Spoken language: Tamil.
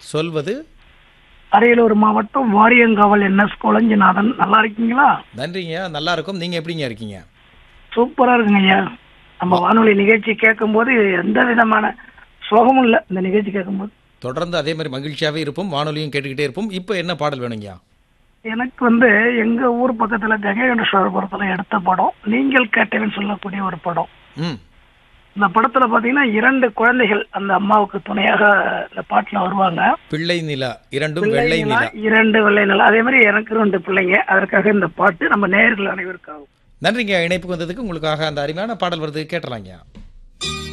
சொல்வது அரியலூர் மாவட்டம் வாரியங்காவல் என்எஸ் கொளஞ்சிநாதன் நல்லா இருக்கீங்களா நன்றிங்க நல்லா இருக்கும் நீங்க எப்படிங்க இருக்கீங்க சூப்பரா இருக்குங்க ஐயா நம்ம வானொலி நிகழ்ச்சி கேட்கும்போது எந்த விதமான சோகமும் இல்லை இந்த நிகழ்ச்சி கேட்கும்போது தொடர்ந்து அதே மாதிரி மகிழ்ச்சியாவே இருப்போம் வானொலியும் கேட்டுக்கிட்டே இருப்போம் இப்போ என்ன பாடல் வேணுங்கய்யா எனக்கு வந்து எங்க ஊர் பக்கத்துல ஜெககண்டேஸ்வரபுரத்துல எடுத்த படம் நீங்கள் கேட்டேன்னு சொல்லக்கூடிய ஒரு படம் ம் இந்த படத்துல பாத்தீங்கன்னா இரண்டு குழந்தைகள் அந்த அம்மாவுக்கு துணையாக இந்த பாட்டுல வருவாங்க பிள்ளை நிலா இரண்டும் வெள்ளை பிள்ளை நிலா, நிலா இரண்டு வெள்ளை நிலா அதே மாதிரி எனக்கு ரெண்டு பிள்ளைங்க அதற்காக இந்த பாட்டு நம்ம நேயர்கள் அனைவருக்காகும் நன்றிங்க இணைப்புக்கு வந்ததுக்கு உங்களுக்காக அந்த அருமையான பாடல் வருது கேட்டலாங்கய்யா